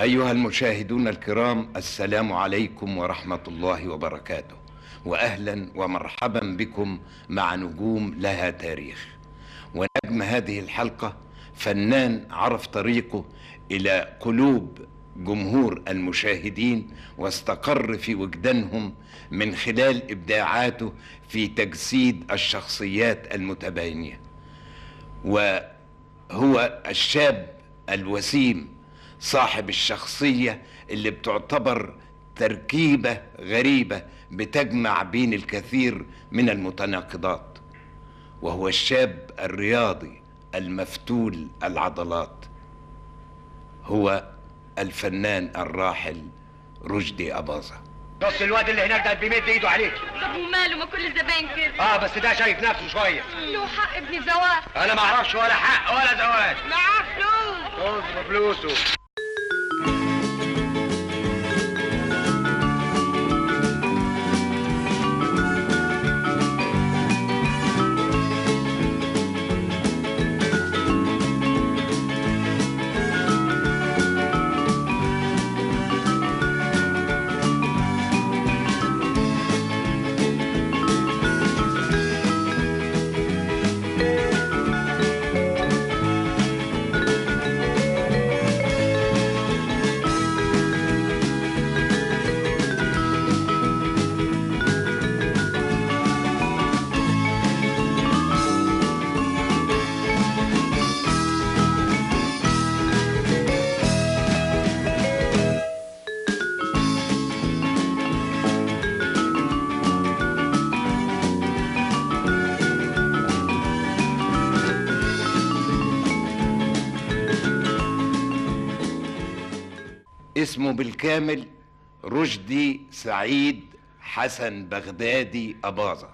أيها المشاهدون الكرام السلام عليكم ورحمة الله وبركاته وأهلا ومرحبا بكم مع نجوم لها تاريخ ونجم هذه الحلقة فنان عرف طريقه إلى قلوب جمهور المشاهدين واستقر في وجدانهم من خلال إبداعاته في تجسيد الشخصيات المتباينة وهو الشاب الوسيم صاحب الشخصية اللي بتعتبر تركيبة غريبة بتجمع بين الكثير من المتناقضات وهو الشاب الرياضي المفتول العضلات هو الفنان الراحل رشدي أباظة بص الواد اللي هناك ده بيمد ايده عليك طب وماله ما كل الزباين كده اه بس ده شايف نفسه شويه له حق ابن زواج انا ما اعرفش ولا حق ولا زواج معاه فلوس طز بفلوسه اسمه بالكامل رشدي سعيد حسن بغدادي أباظة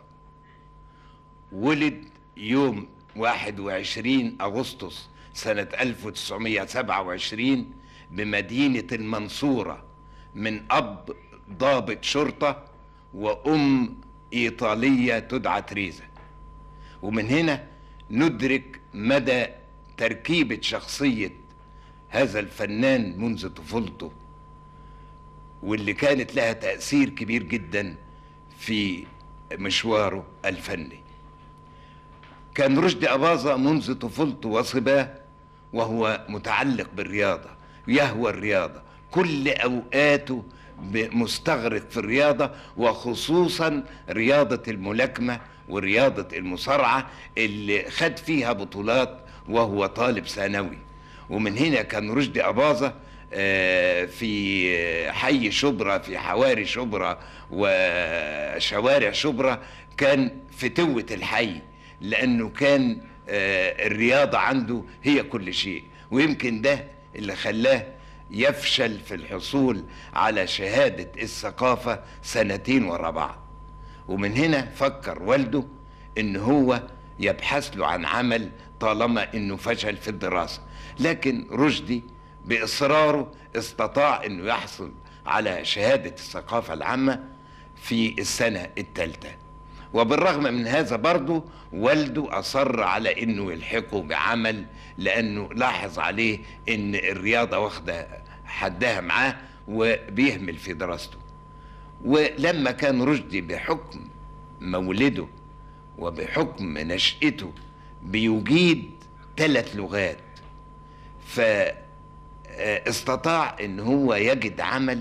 ولد يوم 21 أغسطس سنة 1927 بمدينة المنصورة من أب ضابط شرطة وأم إيطالية تدعى تريزا ومن هنا ندرك مدى تركيبة شخصية هذا الفنان منذ طفولته واللي كانت لها تأثير كبير جدا في مشواره الفني كان رشدي أباظة منذ طفولته وصباه وهو متعلق بالرياضة يهوى الرياضة كل أوقاته مستغرق في الرياضة وخصوصا رياضة الملاكمة ورياضة المصارعة اللي خد فيها بطولات وهو طالب ثانوي ومن هنا كان رشدي أباظة آه، في حي شبرا في حواري شبرا وشوارع شبرا كان فتوة الحي لأنه كان آه، الرياضة عنده هي كل شيء ويمكن ده اللي خلاه يفشل في الحصول على شهادة الثقافة سنتين ورا بعض ومن هنا فكر والده ان هو يبحث له عن عمل طالما انه فشل في الدراسة لكن رشدي باصراره استطاع انه يحصل على شهادة الثقافة العامة في السنة الثالثة وبالرغم من هذا برضه والده أصر على إنه يلحقه بعمل لأنه لاحظ عليه إن الرياضة واخدة حدها معاه وبيهمل في دراسته ولما كان رشدي بحكم مولده وبحكم نشأته بيجيد ثلاث لغات فاستطاع ان هو يجد عمل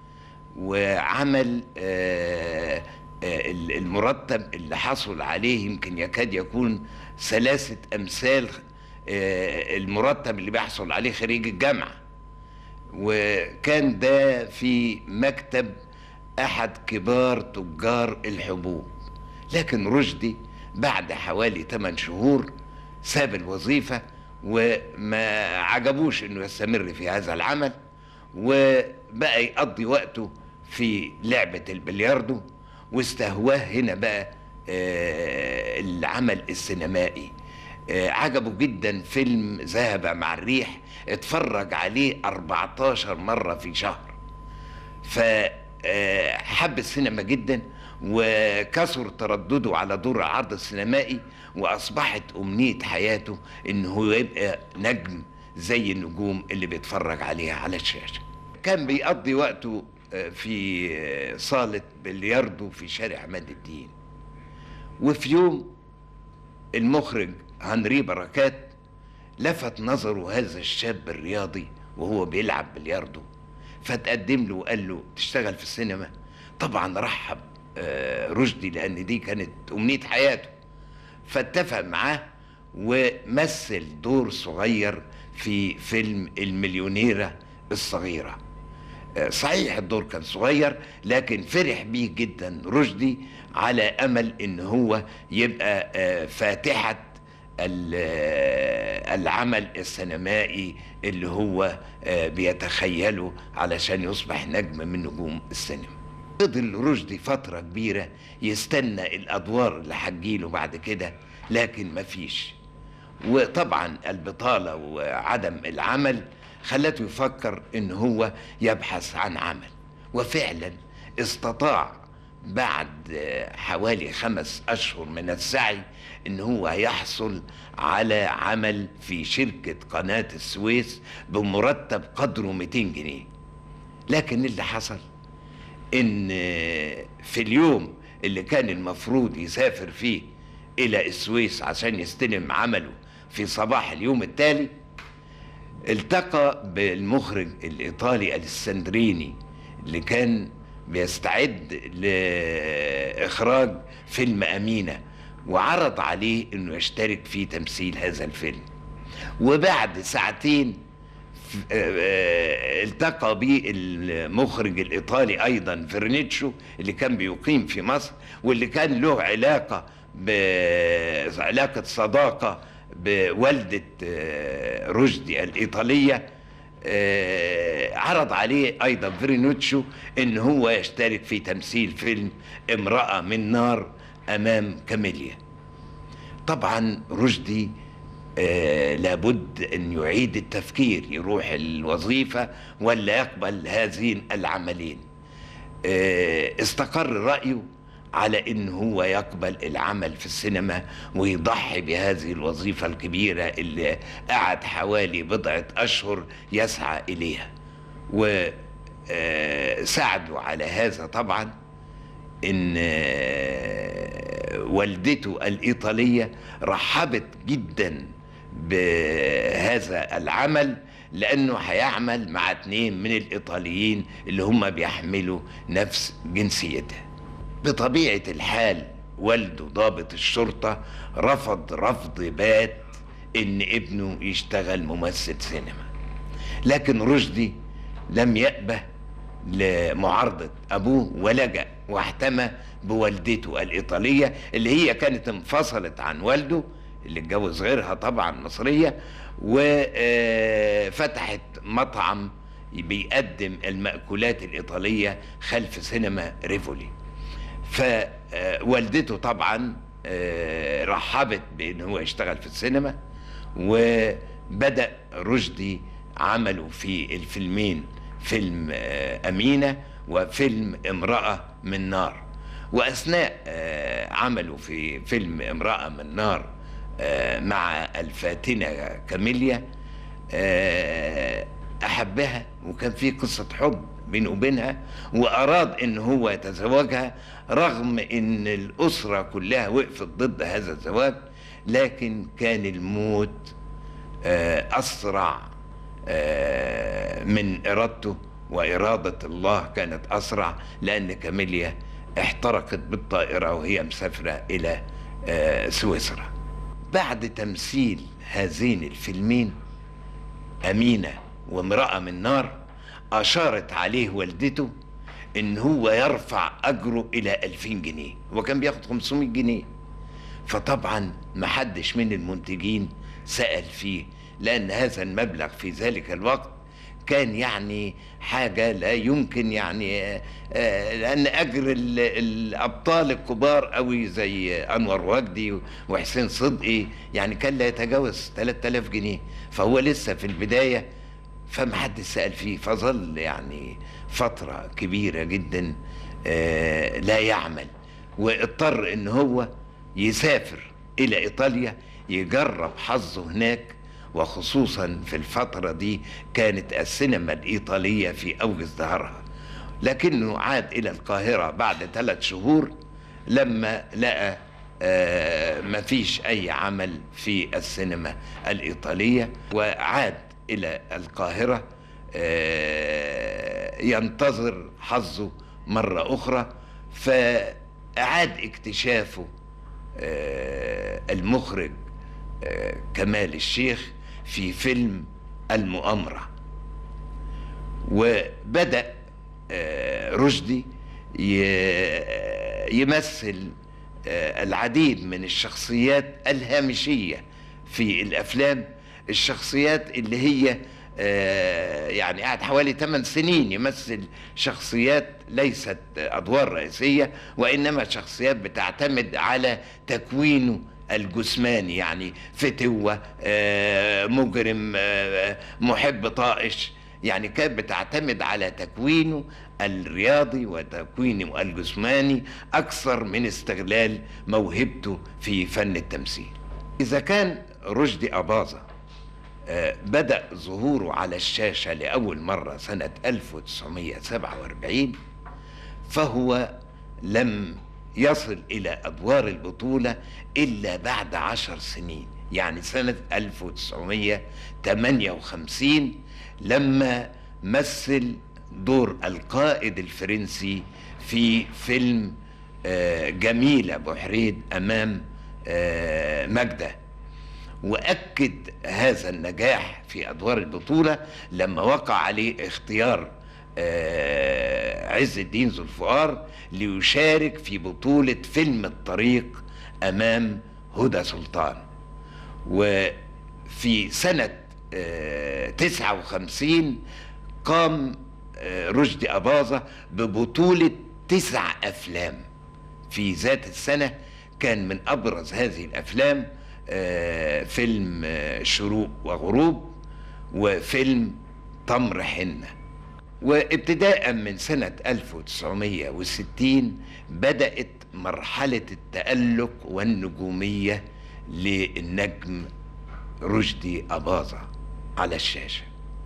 وعمل آه، آه، المرتب اللي حصل عليه يمكن يكاد يكون ثلاثة أمثال آه، المرتب اللي بيحصل عليه خريج الجامعة وكان ده في مكتب أحد كبار تجار الحبوب لكن رشدي بعد حوالي 8 شهور ساب الوظيفة وما عجبوش انه يستمر في هذا العمل وبقى يقضي وقته في لعبة البلياردو واستهواه هنا بقى آه، العمل السينمائي آه، عجبه جدا فيلم ذهب مع الريح اتفرج عليه 14 مرة في شهر فحب السينما جدا وكثر تردده على دور العرض السينمائي واصبحت امنيه حياته انه هو يبقى نجم زي النجوم اللي بيتفرج عليها على الشاشه كان بيقضي وقته آه، في آه، صالة بلياردو في شارع عماد الدين وفي يوم المخرج هنري بركات لفت نظره هذا الشاب الرياضي وهو بيلعب بلياردو فتقدم له وقال له تشتغل في السينما طبعا رحب آه، رشدي لان دي كانت امنيه حياته فاتفق معاه ومثل دور صغير في فيلم المليونيرة الصغيرة آه، صحيح الدور كان صغير لكن فرح بيه جدا رشدي على امل ان هو يبقى آه، فاتحة ال- آه، العمل السينمائي اللي هو آه، بيتخيله علشان يصبح نجم من نجوم السينما فضل رشدي فترة كبيرة يستنى الأدوار اللي هتجيله بعد كده لكن مفيش وطبعا البطالة وعدم العمل خلته يفكر ان هو يبحث عن عمل وفعلا استطاع بعد حوالي خمس اشهر من السعي ان هو يحصل على عمل في شركة قناة السويس بمرتب قدره 200 جنيه لكن اللي حصل ان في اليوم اللي كان المفروض يسافر فيه الى السويس عشان يستلم عمله في صباح اليوم التالي التقى بالمخرج الايطالي السندريني اللي كان بيستعد لاخراج فيلم امينه وعرض عليه انه يشترك في تمثيل هذا الفيلم وبعد ساعتين ف- آه، آه، التقى به المخرج الايطالي ايضا فيرنيتشو اللي كان بيقيم في مصر واللي كان له علاقه بعلاقه صداقه بوالده آه، رشدي الايطاليه آه، عرض عليه ايضا فيرنيتشو ان هو يشترك في تمثيل فيلم امراه من نار امام كاميليا طبعا رشدي آه لابد ان يعيد التفكير يروح الوظيفه ولا يقبل هذين العملين آه استقر رايه على ان هو يقبل العمل في السينما ويضحي بهذه الوظيفه الكبيره اللي قعد حوالي بضعه اشهر يسعى اليها وساعدوا على هذا طبعا ان آه، والدته الايطاليه رحبت جدا بهذا العمل لانه هيعمل مع اتنين من الايطاليين اللي هم بيحملوا نفس جنسيته بطبيعه الحال والده ضابط الشرطه رفض رفض بات ان ابنه يشتغل ممثل سينما لكن رشدي لم يأبه لمعارضة أبوه ولجأ واحتمى بوالدته الإيطالية اللي هي كانت انفصلت عن والده اللي اتجوز غيرها طبعا مصرية وفتحت مطعم بيقدم المأكولات الإيطالية خلف سينما ريفولي فوالدته طبعا آه، رحبت بان هو يشتغل في السينما وبدا رشدي عمله في الفيلمين فيلم آه، امينه وفيلم امراه من نار واثناء آه، عمله في فيلم امراه من نار آه، مع الفاتنه كاميليا آه، احبها وكان في قصه حب بينه وبينها واراد ان هو يتزوجها رغم ان الاسره كلها وقفت ضد هذا الزواج لكن كان الموت آه، اسرع آه، من ارادته واراده الله كانت اسرع لان كاميليا احترقت بالطائره وهي مسافره الى آه، سويسرا بعد تمثيل هذين الفيلمين أمينة وامرأة من نار أشارت عليه والدته إن هو يرفع أجره إلى 2000 جنيه وكان بياخد 500 جنيه فطبعا محدش من المنتجين سأل فيه لأن هذا المبلغ في ذلك الوقت كان يعني حاجة لا يمكن يعني آه، آه، لأن أجر ال- الأبطال الكبار قوي زي أنور وجدي وحسين صدقي يعني كان لا يتجاوز 3000 جنيه فهو لسه في البداية فمحدش سأل فيه فظل يعني فترة كبيرة جدا آه، لا يعمل واضطر ان هو يسافر الى ايطاليا يجرب حظه هناك وخصوصا في الفترة دي كانت السينما الإيطالية في أوج ازدهارها لكنه عاد إلى القاهرة بعد ثلاث شهور لما لقى آه، مفيش أي عمل في السينما الإيطالية وعاد إلى القاهرة آه، ينتظر حظه مرة أخرى فأعاد اكتشافه آه، المخرج آه، كمال الشيخ في فيلم المؤامرة وبدأ آه، رشدي ي- يمثل آه، العديد من الشخصيات الهامشية في الأفلام الشخصيات اللي هي آه، يعني قعد حوالي 8 سنين يمثل شخصيات ليست أدوار رئيسية وإنما شخصيات بتعتمد على تكوينه الجسماني يعني فتوة آه، مجرم آه، محب طائش يعني كانت بتعتمد على تكوينه الرياضي وتكوينه الجسماني أكثر من استغلال موهبته في فن التمثيل إذا كان رشدي أباظة آه، بدأ ظهوره على الشاشة لأول مرة سنة 1947 فهو لم يصل إلى أدوار البطولة إلا بعد عشر سنين يعني سنة 1958 لما مثل دور القائد الفرنسي في فيلم آه، جميلة بحريد أمام آه، مجدة واكد هذا النجاح في ادوار البطوله لما وقع عليه اختيار آه، عز الدين ذو الفقار ليشارك في بطوله فيلم الطريق امام هدى سلطان وفي سنه آه، 59 قام آه، رشدي أباظة ببطولة تسع أفلام في ذات السنة كان من أبرز هذه الأفلام آه، فيلم آه، شروق وغروب وفيلم تمر حنة وابتداء من سنة 1960 بدأت مرحلة التألق والنجومية للنجم رشدي أباظة على الشاشة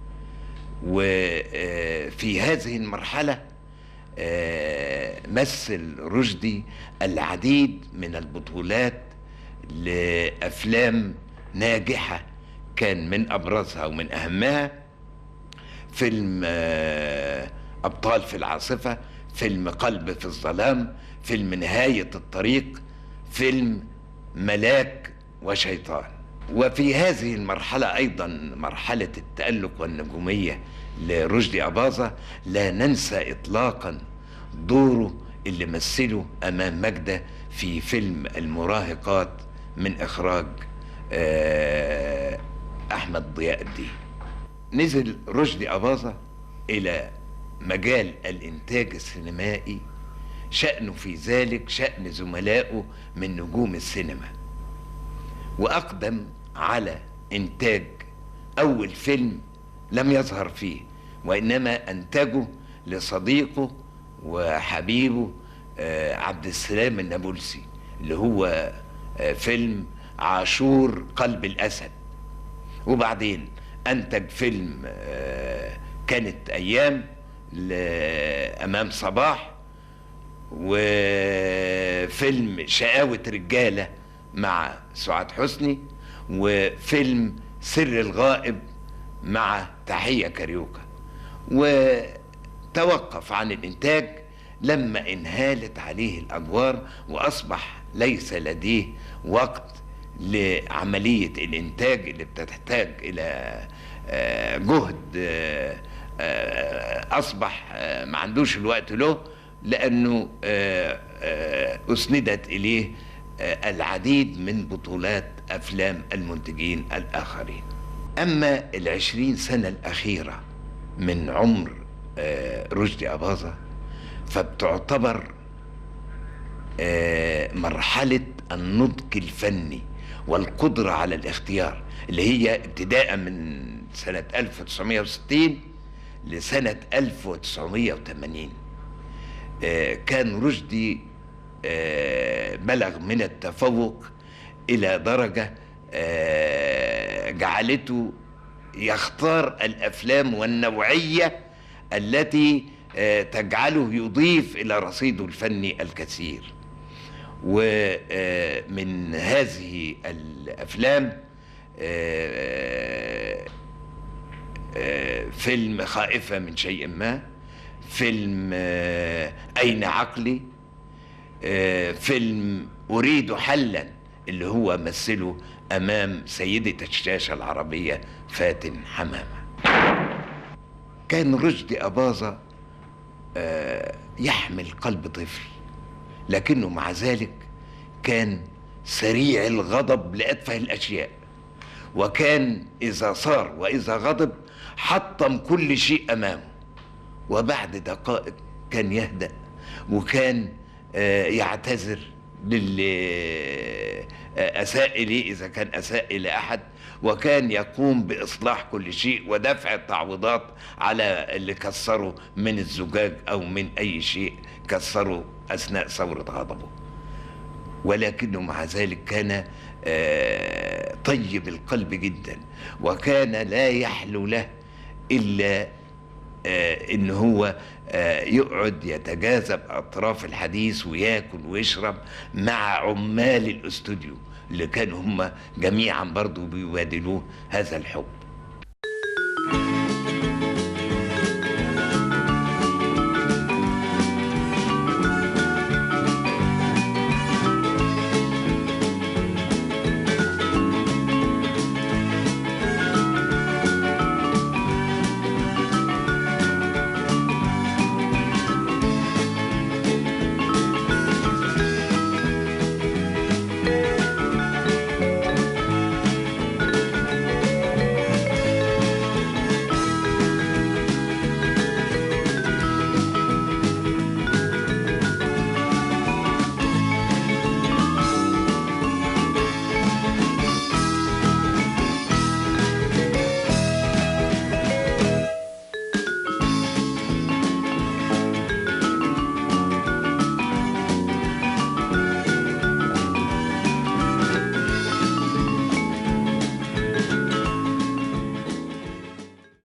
وفي هذه المرحلة آه، مثل رشدي العديد من البطولات لأفلام ناجحة كان من أبرزها ومن أهمها فيلم آه، أبطال في العاصفة فيلم قلب في الظلام فيلم نهاية الطريق فيلم ملاك وشيطان وفي هذه المرحلة أيضا مرحلة التألق والنجومية لرشدي أباظة لا ننسى إطلاقا دوره اللي مثله أمام مجدة في فيلم المراهقات من إخراج آه، أحمد ضياء الدين نزل رشدي أباظة إلى مجال الإنتاج السينمائي شأنه في ذلك شأن زملائه من نجوم السينما وأقدم على إنتاج أول فيلم لم يظهر فيه وإنما أنتجه لصديقه وحبيبه آه، عبد السلام النابلسي اللي هو آه، فيلم عاشور قلب الأسد وبعدين أنتج فيلم آه، كانت أيام لأمام صباح وفيلم شقاوة رجالة مع سعاد حسني وفيلم سر الغائب مع تحية كاريوكا وتوقف عن الإنتاج لما انهالت عليه الأدوار وأصبح ليس لديه وقت لعملية الإنتاج اللي بتحتاج إلى آه، جهد آه، آه، أصبح آه، ما عندوش الوقت له لأنه آه، آه، أسندت إليه آه، العديد من بطولات أفلام المنتجين الآخرين أما العشرين سنة الأخيرة من عمر آه، رشدي أباظة فبتعتبر آه، مرحلة النضج الفني والقدرة على الاختيار اللي هي ابتداء من سنة 1960 لسنة 1980 آه، كان رشدي آه، بلغ من التفوق إلى درجة آه، جعلته يختار الافلام والنوعيه التي آه، تجعله يضيف الى رصيده الفني الكثير ومن هذه الافلام آه، آه، فيلم خائفة من شيء ما فيلم آه، أين عقلي آه، فيلم أريد حلا اللي هو مثله أمام سيدة الشاشة العربية فاتن حمامة كان رشدي أباظة آه، يحمل قلب طفل لكنه مع ذلك كان سريع الغضب لأتفه الأشياء وكان إذا صار وإذا غضب حطم كل شيء أمامه وبعد دقائق كان يهدأ وكان آه، يعتذر للي آه، أساء إليه إذا كان أساء إلى أحد وكان يقوم بإصلاح كل شيء ودفع التعويضات على اللي كسره من الزجاج أو من أي شيء كسره أثناء ثورة غضبه ولكنه مع ذلك كان آه، طيب القلب جدا وكان لا يحلو له الا آه، ان هو آه، يقعد يتجاذب اطراف الحديث وياكل ويشرب مع عمال الاستوديو اللي كانوا هم جميعا برضو بيبادلوه هذا الحب